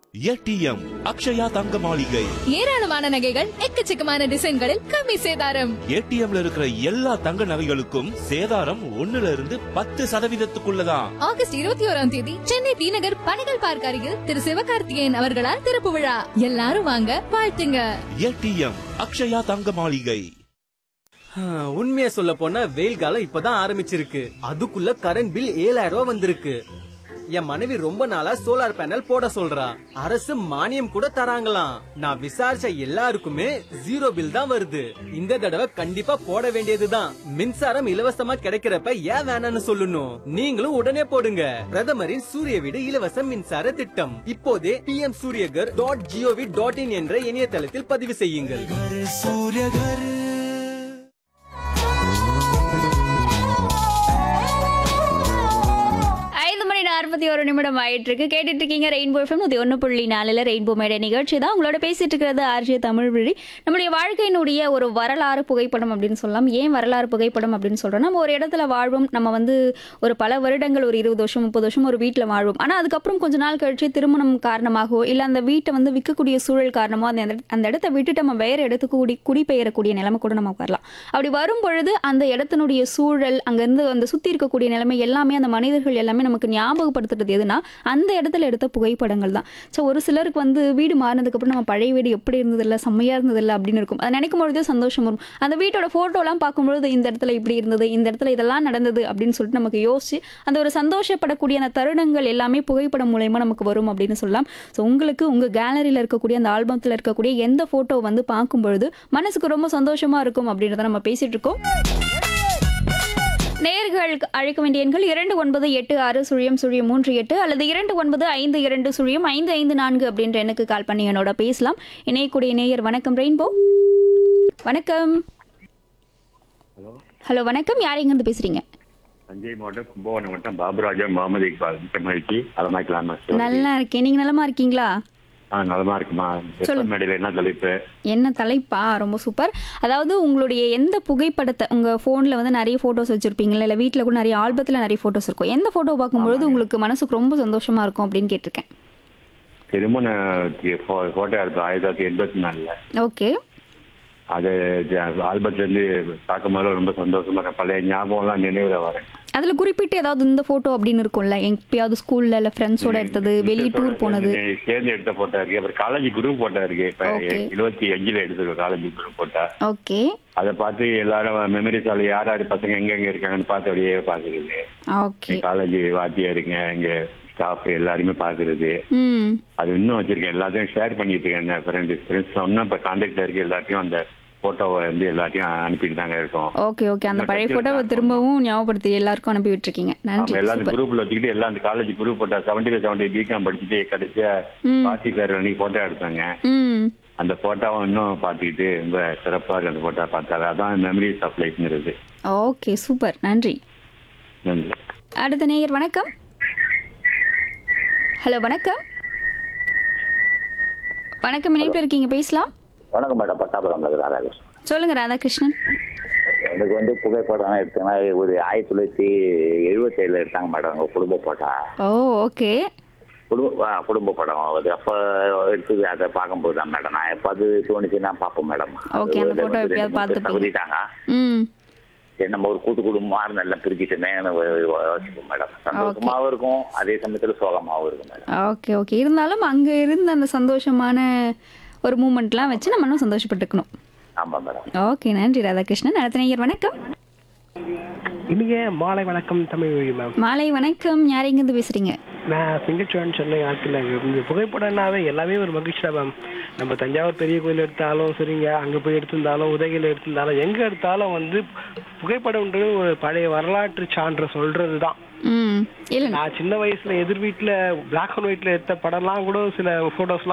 ATM Akshaya தங்க மாளிகை ஏராளமான நகைகள் எக்கச்சக்கமான டிசைன்களில் கம்மி சேதாரம் ஏடிஎம்ல இருக்கிற எல்லா தங்க நகைகளுக்கும் சேதாரம் ஒண்ணுல இருந்து பத்து சதவீதத்துக்குள்ளதான் ஆகஸ்ட் இருபத்தி ஓராம் தேதி சென்னை டி நகர் பணிகள் பார்க் அருகில் திரு சிவகார்த்திகேயன் அவர்களால் திறப்பு விழா எல்லாரும் வாங்க வாழ்த்துங்க ஏடிஎம் அக்ஷயா தங்க மாளிகை உண்மையை சொல்ல போனா வெயில் காலம் இப்பதான் ஆரம்பிச்சிருக்கு அதுக்குள்ள கரண்ட் பில் ஏழாயிரம் ரூபாய் வந்திருக்கு என் மனைவி ரொம்ப நாளா சோலார் பேனல் போட சொல்றா அரசு மானியம் கூட தராங்களாம் நான் விசாரிச்ச எல்லாருக்குமே ஜீரோ பில் தான் வருது இந்த தடவை கண்டிப்பா போட வேண்டியதுதான் மின்சாரம் இலவசமா கிடைக்கிறப்ப ஏன் வேணாம்னு சொல்லணும் நீங்களும் உடனே போடுங்க பிரதமரின் சூரிய வீடு இலவச மின்சார திட்டம் இப்போதே P M Suryaghar dot G O V dot in என்ற இணையதளத்தில் பதிவு செய்யுங்கள் ஐந்து மணி நாற்பத்தி ஒரு நிமிடம் ஆயிட்டு இருக்கு கேட்டுட்டு இருக்கீங்க ரெயின்போ எஃப்எம் நூத்தி ஒன்று புள்ளி நாலுல ரெயின்போ மேடை நிகழ்ச்சி தான் உங்களோட பேசிட்டு இருக்கிறது ஆர்ஜே தமிழ் வழி நம்மளுடைய வாழ்க்கையினுடைய ஒரு வரலாறு புகைப்படம் அப்படின்னு சொல்லலாம் ஏன் வரலாறு புகைப்படம் அப்படின்னு சொல்றோம் நம்ம ஒரு இடத்துல வாழ்வோம் நம்ம வந்து ஒரு பல வருடங்கள் ஒரு இருபது வருஷம் முப்பது வருஷம் ஒரு வீட்டில் வாழ்வோம் ஆனால் அதுக்கப்புறம் கொஞ்ச நாள் கழிச்சு திருமணம் காரணமாகவோ இல்லை அந்த வீட்டை வந்து விற்கக்கூடிய சூழல் காரணமோ அந்த இடத்த- அந்த இடத்த விட்டுட்டு நம்ம வேற இடத்துக்கு குடி குடிபெயரக்கூடிய நிலைமை கூட நமக்கு வரலாம் அப்படி வரும் பொழுது அந்த இடத்தினுடைய சூழல் அங்கேருந்து அந்த சுற்றி இருக்கக்கூடிய நிலைமை எல்லாமே அந்த மனிதர்கள் எல்லாமே நமக்கு ஞாபகப்படுத்துறது எதுனா அந்த இடத்துல எடுத்த புகைப்படங்கள் தான் ஸோ ஒரு சிலருக்கு வந்து வீடு மாறினதுக்கப்புறம் நம்ம பழைய வீடு எப்படி இருந்ததில்ல செம்மையாக இருந்ததில்ல அப்படின்னு இருக்கும் அதை நினைக்கும் பொழுதே சந்தோஷம் வரும் அந்த வீட்டோட ஃபோட்டோலாம் பார்க்கும்பொழுது இந்த இடத்துல இப்படி இருந்தது இந்த இடத்துல இதெல்லாம் நடந்தது அப்படின்னு சொல்லிட்டு நமக்கு யோசிச்சு அந்த ஒரு சந்தோஷப்படக்கூடிய அந்த தருணங்கள் எல்லாமே புகைப்படம் மூலயமா நமக்கு வரும் அப்படின்னு சொல்லலாம் ஸோ உங்களுக்கு உங்கள் கேலரியில் இருக்கக்கூடிய அந்த ஆல்பத்தில் இருக்கக்கூடிய எந்த ஃபோட்டோ வந்து பார்க்கும்பொழுது மனசுக்கு ரொம்ப சந்தோஷமா இருக்கும் அப்படின்றத நம்ம பேசிட்டு இருக்கோம் நேர்கள் அழைக்க வேண்டிய எண்கள் இரண்டு ஒன்பது எட்டு ஆறு சுழியம் சுழியம் மூன்று எட்டு அல்லது இரண்டு ஒன்பது ஐந்து இரண்டு சுழியம் ஐந்து ஐந்து நான்கு அப்படின்ற எண்ணுக்கு கால் பண்ணி என்னோட பேசலாம் இணையக்கூடிய நேயர் வணக்கம் ரெயின்போ வணக்கம் ஹலோ வணக்கம் யார் எங்கேருந்து பேசுறீங்க தஞ்சை மாவட்டம் கும்பகோணம் மாவட்டம் பாபுராஜா முகமது இக்பால் மகிழ்ச்சி அதமாக்கலாமா நல்லா இருக்கேன் நீங்க நலமா இருக்கீங்களா ஆ நலமா இருக்குமா சொல்லுங்க. மேடையில் என்ன தலைப்பு என்ன தலைப்பா ரொம்ப சூப்பர் அதாவது உங்களுடைய எந்த புகைப்படத்தை உங்க போன்ல வந்து நிறைய போட்டோஸ் வச்சிருப்பீங்களா இல்ல வீட்ல கூட நிறைய ஆல்பத்துல நிறைய போட்டோஸ் இருக்கும் எந்த போட்டோ பார்க்கும்பொழுது உங்களுக்கு மனசுக்கு ரொம்ப சந்தோஷமா இருக்கும் அப்படின்னு கேட்டிருக்கேன் திருமண போட்டோ எடுத்தோம் ஆயிரத்தி தொள்ளாயிரத்தி எண்பத்தி நாலுல ஓகே அது ஆல்பத்துல இருந்து பார்க்கும்போது ரொம்ப சந்தோஷமா இருக்கேன் பழைய ஞாபகம்லாம் நினைவுல வரேன் அதுல குறிப்பிட்டு ஏதாவது இந்த போட்டோ அப்படின்னு இருக்கும்ல எப்பயாவது ஸ்கூல்ல இல்ல ஃப்ரெண்ட்ஸோட எடுத்தது வெளியே டூர் போனது சேர்ந்து எடுத்த போட்டோ இருக்கு அப்புறம் காலேஜ் குரூப் போட்டோ இருக்கு இப்ப Okay. இருபத்தி அஞ்சுல எடுத்துருக்கோம் காலேஜ் குரூப் போட்டோ ஓகே அதை பார்த்து எல்லாரும் மெமரிஸ் ஆல யார் யார் பசங்க எங்க எங்க இருக்காங்கன்னு பார்த்து அப்படியே பாக்குறது ஓகே காலேஜ் வாத்தியாருங்க இங்க ஸ்டாஃப் எல்லாருமே பாக்குறது ம் அது இன்னும் வச்சிருக்கேன் எல்லாத்தையும் ஷேர் பண்ணிட்டு இருக்கேன் ஃப்ரெண்ட்ஸ் ஃப்ரெண்ட்ஸ் இன்னும் இப்போ கான்டாக்ட்ல இருக்க எல்லாத்தையும் அந்த போட்டோவை வந்து எல்லாத்தையும் அனுப்பிட்டு தாங்க இருக்கோம் ஓகே ஓகே அந்த பழைய போட்டோவை திரும்பவும் ஞாபகப்படுத்தி எல்லாருக்கும் அனுப்பி விட்டுருக்கீங்க நம்ம நன்றி எல்லாரும் சூப்பர் குரூப்ல வச்சுக்கிட்டு எல்லாம் அந்த காலேஜ் குரூப் போட்டா செவன்டி செவன்டி பிகாம் படிச்சுட்டு கடைசியா பாட்டி சார் அன்னைக்கு போட்டோ எடுத்தாங்க ம் அந்த போட்டோவை இன்னும் பார்த்துக்கிட்டு ரொம்ப சிறப்பா இருக்கு அந்த போட்டோ பார்த்தாரு அதான் மெமரிஸ் ஆஃப் லைஃப்ங்கிறது ஓகே சூப்பர் நன்றி நன்றி அடுத்த நேயர் வணக்கம் ஹலோ வணக்கம் வணக்கம் இணைப்பில் இருக்கீங்க பேசலாம் வணக்கம் மேடம் பட்டாபுரம் ராதாகிருஷ்ணன் சொல்லுங்க ராதாகிருஷ்ணன் எனக்கு வந்து புகைப்படம் எடுத்தேன்னா ஒரு ஆயிரத்தி தொள்ளாயிரத்தி எழுபத்தி ஏழுல எடுத்தாங்க மேடம் எங்கள் குடும்ப போட்டா ஓ ஓகே குடும்ப ஆ, குடும்ப படம் அது அப்போ எடுத்தது அதை பார்க்கும்போது தான் மேடம் நான் எப்பாவது தோணுச்சுன்னா பார்ப்போம் மேடம் Okay, அந்த photo எப்பயாவது பார்த்துப்பீங்க. தகுதிட்டாங்க ம் சரி நம்ம ஒரு கூட்டு குடும்பமாக நல்லா பிரிக்கிட்டுமே யோசிப்போம் மேடம் சந்தோஷமாகவும் இருக்கும் அதே சமயத்தில் சோகமாகவும் இருக்கும் மேடம் ஓகே ஓகே இருந்தாலும் அங்கே இருந்த அந்த சந்தோஷமான ஒரு மூமெண்ட்லாம் வச்சு நம்ம இன்னும் சந்தோஷப்பட்டுக்கணும் ஆமாம் மேடம் ஓகே நன்றி ராதாகிருஷ்ணன் அடுத்த நேயர் வணக்கம் இனிய மாலை வணக்கம் தமிழ் மொழி மேம் மாலை வணக்கம் யார் எங்கேருந்து பேசுறீங்க நான் சிங்கச்சுவன் சென்னை ஆற்றில் இந்த புகைப்படம்னாவே எல்லாமே ஒரு மகிழ்ச்சி தான் மேம் நம்ம தஞ்சாவூர் பெரிய கோயில் எடுத்தாலும் சரிங்க அங்கே போய் எடுத்திருந்தாலும் உதகையில் எடுத்திருந்தாலும் எங்கே எடுத்தாலும் வந்து புகைப்படம்ன்றது ஒரு பழைய வரலாற்று சான்று சொல்றது தான் ம் இல்லை நான் சின்ன வயசுல எதிர் வீட்டில் பிளாக் அண்ட் ஒயிட்ல எடுத்த படம்லாம் கூட சில ஃபோட்டோஸ்லாம்